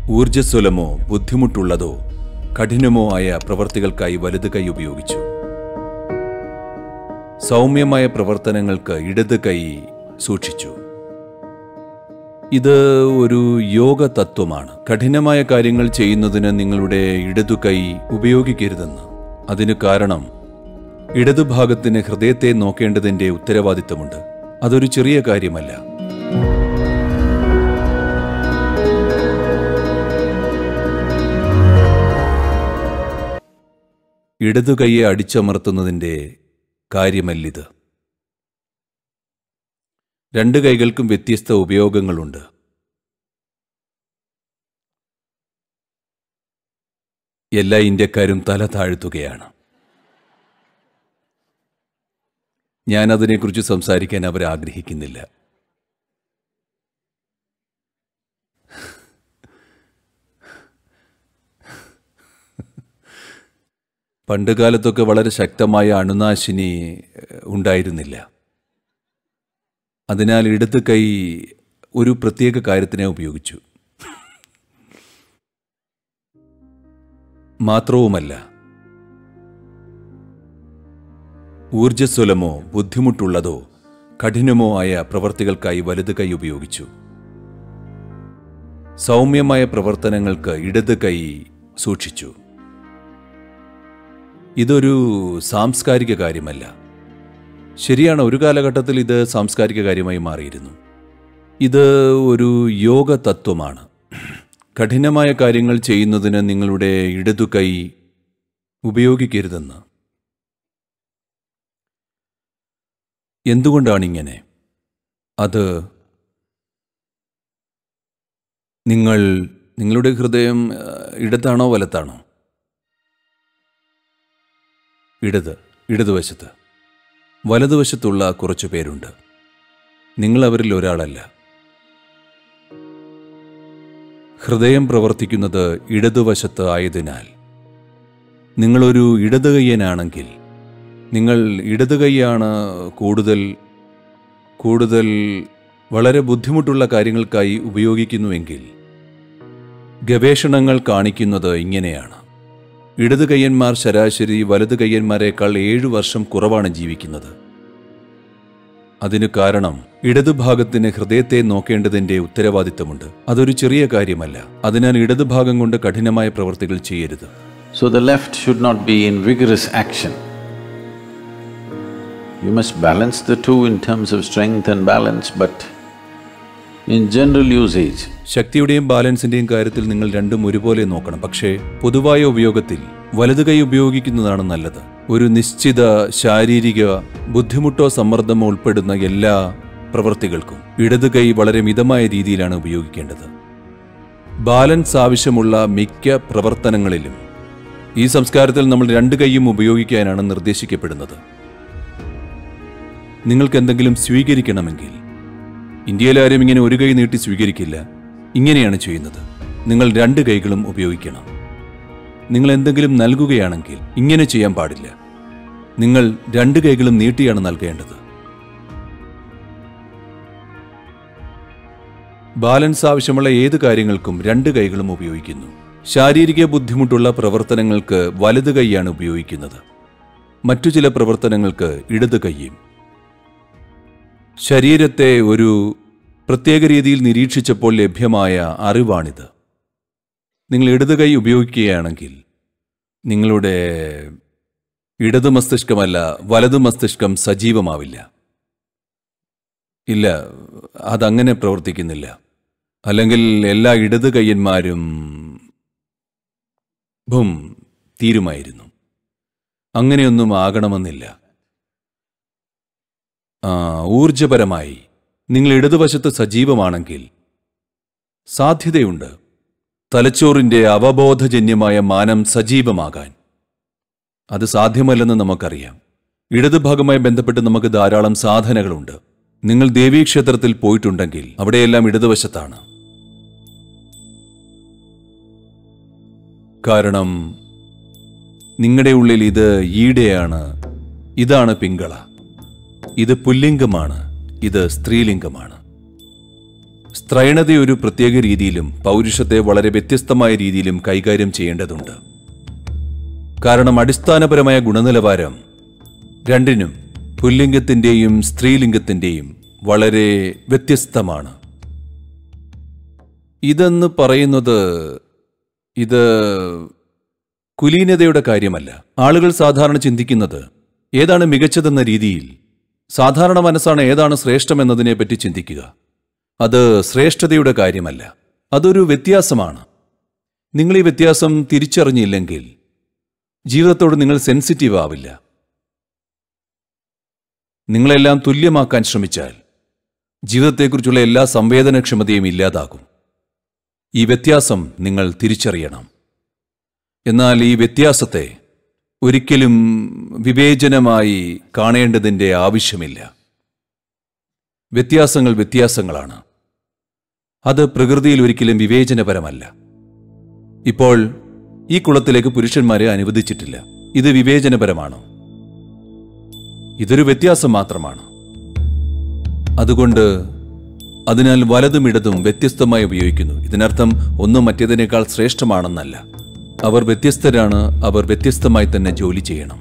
ഊർജ്ജസ്വലമോ ബുദ്ധിമുട്ടുള്ളതോ കഠിനമോ ആയ പ്രവർത്തികൾക്കായി വലത് കൈ ഉപയോഗിച്ചു സൗമ്യമായ പ്രവർത്തനങ്ങൾക്ക് ഇടത് കൈ സൂക്ഷിച്ചു ഇത് ഒരു യോഗ തത്വമാണ് കഠിനമായ കാര്യങ്ങൾ ചെയ്യുന്നതിന് നിങ്ങളുടെ ഇടതു കൈ ഉപയോഗിക്കരുതെന്ന് അതിന് കാരണം ഇടതുഭാഗത്തിന് ഹൃദയത്തെ നോക്കേണ്ടതിന്റെ ഉത്തരവാദിത്തമുണ്ട് അതൊരു ചെറിയ കാര്യമല്ല ഇടതു കൈയെ അടിച്ചമർത്തുന്നതിന്റെ കാര്യമല്ലിത് രണ്ട് കൈകൾക്കും വ്യത്യസ്ത ഉപയോഗങ്ങളുണ്ട് എല്ലാ ഇന്ത്യക്കാരും തല താഴ്ത്തുകയാണ് ഞാൻ അതിനെക്കുറിച്ച് സംസാരിക്കാൻ അവർ ആഗ്രഹിക്കുന്നില്ല പണ്ടുകാലത്തൊക്കെ വളരെ ശക്തമായ അണുനാശിനി ഏഹ്, ഉണ്ടായിരുന്നില്ല അതിനാൽ ഇടത് കൈ ഒരു പ്രത്യേക കാര്യത്തിനെ ഉപയോഗിച്ചു മാത്രവുമല്ല ഊർജ്ജസ്വലമോ ബുദ്ധിമുട്ടുള്ളതോ കഠിനമോ ആയ പ്രവർത്തികൾക്കായി വലത് കൈ ഉപയോഗിച്ചു സൗമ്യമായ പ്രവർത്തനങ്ങൾക്ക് ഇടത് കൈ സൂക്ഷിച്ചു ഇതൊരു സാംസ്കാരിക കാര്യമല്ല ശരിയാണ് ഒരു കാലഘട്ടത്തിൽ ഇത് സാംസ്കാരിക കാര്യമായി മാറിയിരുന്നു ഇത് ഒരു യോഗ തത്വമാണ് കഠിനമായ കാര്യങ്ങൾ ചെയ്യുന്നതിന് നിങ്ങളുടെ ഇടതു കൈ ഉപയോഗിക്കരുതെന്ന് എന്തുകൊണ്ടാണിങ്ങനെ അത് നിങ്ങൾ നിങ്ങളുടെ ഹൃദയം ഏഹ്, ഇടത്താണോ വലത്താണോ ഇടത് ഇടതുവശത്ത് വലതുവശത്തുള്ള കുറച്ചു പേരുണ്ട് നിങ്ങൾ അവരിൽ ഒരാളല്ല ഹൃദയം പ്രവർത്തിക്കുന്നത് ഇടതുവശത്ത് ആയതിനാൽ നിങ്ങളൊരു ഇടത് കയ്യനാണെങ്കിൽ നിങ്ങൾ ഇടത് കൈയാണ് കൂടുതൽ കൂടുതൽ വളരെ ബുദ്ധിമുട്ടുള്ള കാര്യങ്ങൾക്കായി ഉപയോഗിക്കുന്നുവെങ്കിൽ ഗവേഷണങ്ങൾ കാണിക്കുന്നത് ഇങ്ങനെയാണ് ഇടത് കയ്യന്മാർ ശരാശരി വലത് കയ്യന്മാരെക്കാൾ ഏഴു വർഷം കുറവാണ് ജീവിക്കുന്നത് അതിനു കാരണം ഇടതുഭാഗത്തിന് ഹൃദയത്തെ നോക്കേണ്ടതിന്റെ ഉത്തരവാദിത്തമുണ്ട് അതൊരു ചെറിയ കാര്യമല്ല അതിനാൽ ഇടതുഭാഗം കൊണ്ട് കഠിനമായ പ്രവർത്തികൾ ചെയ്യരുത് So the left should not be in vigorous action. You must balance the two in terms of strength and balance, but in general usage, ശക്തിയുടെയും ബാലൻസിന്റെയും കാര്യത്തിൽ നിങ്ങൾ രണ്ടും ഒരുപോലെ നോക്കണം പക്ഷേ പൊതുവായ ഉപയോഗത്തിൽ വലത് കൈ ഉപയോഗിക്കുന്നതാണ് നല്ലത് ഒരു നിശ്ചിത ശാരീരിക ബുദ്ധിമുട്ടോ സമ്മർദ്ദമോ ഉൾപ്പെടുന്ന എല്ലാ പ്രവൃത്തികൾക്കും ഇടത് കൈ വളരെ മിതമായ രീതിയിലാണ് ഉപയോഗിക്കേണ്ടത് ബാലൻസ് ആവശ്യമുള്ള മിക്ക പ്രവർത്തനങ്ങളിലും ഈ സംസ്കാരത്തിൽ നമ്മൾ രണ്ട് കൈയും ഉപയോഗിക്കാനാണ് നിർദ്ദേശിക്കപ്പെടുന്നത് നിങ്ങൾക്ക് എന്തെങ്കിലും സ്വീകരിക്കണമെങ്കിൽ ഇന്ത്യയിൽ ആരും ഇങ്ങനെ ഒരു കൈ നീട്ടി സ്വീകരിക്കില്ല ഇങ്ങനെയാണ് ചെയ്യുന്നത് നിങ്ങൾ രണ്ട് കൈകളും ഉപയോഗിക്കണം നിങ്ങൾ എന്തെങ്കിലും നൽകുകയാണെങ്കിൽ ഇങ്ങനെ ചെയ്യാൻ പാടില്ല നിങ്ങൾ രണ്ട് കൈകളും നീട്ടിയാണ് നൽകേണ്ടത് ബാലൻസ് ആവശ്യമുള്ള ഏത് കാര്യങ്ങൾക്കും രണ്ട് കൈകളും ഉപയോഗിക്കുന്നു ശാരീരിക ബുദ്ധിമുട്ടുള്ള പ്രവർത്തനങ്ങൾക്ക് വലത് കൈയാണ് ഉപയോഗിക്കുന്നത് മറ്റു ചില പ്രവർത്തനങ്ങൾക്ക് ഇടത് കൈയും ശരീരത്തെ ഒരു പ്രത്യേക രീതിയിൽ നിരീക്ഷിച്ചപ്പോൾ ലഭ്യമായ അറിവാണിത് നിങ്ങൾ ഇടത് കൈ ഉപയോഗിക്കുകയാണെങ്കിൽ നിങ്ങളുടെ ഇടത് മസ്തിഷ്കമല്ല വലത് മസ്തിഷ്കം സജീവമാവില്ല ഇല്ല അതങ്ങനെ പ്രവർത്തിക്കുന്നില്ല അല്ലെങ്കിൽ എല്ലാ ഇടത് കയ്യന്മാരും ഭും തീരുമായിരുന്നു അങ്ങനെയൊന്നും ആകണമെന്നില്ല ആ, ഊർജപരമായി നിങ്ങൾ ഇടതുവശത്ത് സജീവമാണെങ്കിൽ സാധ്യതയുണ്ട് തലച്ചോറിന്റെ അവബോധജന്യമായ മാനം സജീവമാകാൻ അത് സാധ്യമല്ലെന്ന് നമുക്കറിയാം ഇടതുഭാഗമായി ബന്ധപ്പെട്ട് നമുക്ക് ധാരാളം സാധനകളുണ്ട് നിങ്ങൾ ദേവീക്ഷേത്രത്തിൽ പോയിട്ടുണ്ടെങ്കിൽ അവിടെയെല്ലാം ഇടതുവശത്താണ് കാരണം നിങ്ങളുടെ ഉള്ളിൽ ഇത് ഈടെയാണ് ഇതാണ് പിങ്കള ഇത് പുല്ലിംഗമാണ് ഇത് സ്ത്രീലിംഗമാണ് സ്ത്രൈണത ഒരു പ്രത്യേക രീതിയിലും പൗരുഷത്തെ വളരെ വ്യത്യസ്തമായ രീതിയിലും കൈകാര്യം ചെയ്യേണ്ടതുണ്ട് കാരണം അടിസ്ഥാനപരമായ ഗുണനിലവാരം രണ്ടിനും പുല്ലിംഗത്തിന്റെയും സ്ത്രീലിംഗത്തിന്റെയും വളരെ വ്യത്യസ്തമാണ് ഇതെന്ന് പറയുന്നത് ഇത് കുലീനതയുടെ കാര്യമല്ല ആളുകൾ സാധാരണ ചിന്തിക്കുന്നത് ഏതാണ് മികച്ചതെന്ന രീതിയിൽ സാധാരണ മനസ്സാണ് ഏതാണ് ശ്രേഷ്ഠമെന്നതിനെപ്പറ്റി ചിന്തിക്കുക അത് ശ്രേഷ്ഠതയുടെ കാര്യമല്ല അതൊരു വ്യത്യാസമാണ് നിങ്ങൾ ഈ വ്യത്യാസം തിരിച്ചറിഞ്ഞില്ലെങ്കിൽ ജീവിതത്തോട് നിങ്ങൾ സെൻസിറ്റീവ് ആവില്ല നിങ്ങളെല്ലാം തുല്യമാക്കാൻ ശ്രമിച്ചാൽ ജീവിതത്തെക്കുറിച്ചുള്ള എല്ലാ സംവേദനക്ഷമതയും ഇല്ലാതാകും ഈ വ്യത്യാസം നിങ്ങൾ തിരിച്ചറിയണം എന്നാൽ ഈ വ്യത്യാസത്തെ ഒരിക്കലും വിവേചനമായി കാണേണ്ടതിൻ്റെ ആവശ്യമില്ല വ്യത്യാസങ്ങൾ വ്യത്യാസങ്ങളാണ് അത് പ്രകൃതിയിൽ ഒരിക്കലും വിവേചനപരമല്ല ഇപ്പോൾ ഈ കുളത്തിലേക്ക് പുരുഷന്മാരെ അനുവദിച്ചിട്ടില്ല ഇത് വിവേചനപരമാണോ ഇതൊരു വ്യത്യാസം മാത്രമാണ് അതുകൊണ്ട് അതിനാൽ വലതും ഇടതും വ്യത്യസ്തമായി ഉപയോഗിക്കുന്നു ഇതിനർത്ഥം ഒന്നും മറ്റേതിനേക്കാൾ ശ്രേഷ്ഠമാണെന്നല്ല അവർ വ്യത്യസ്തരാണ് അവർ വ്യത്യസ്തമായി തന്നെ ജോലി ചെയ്യണം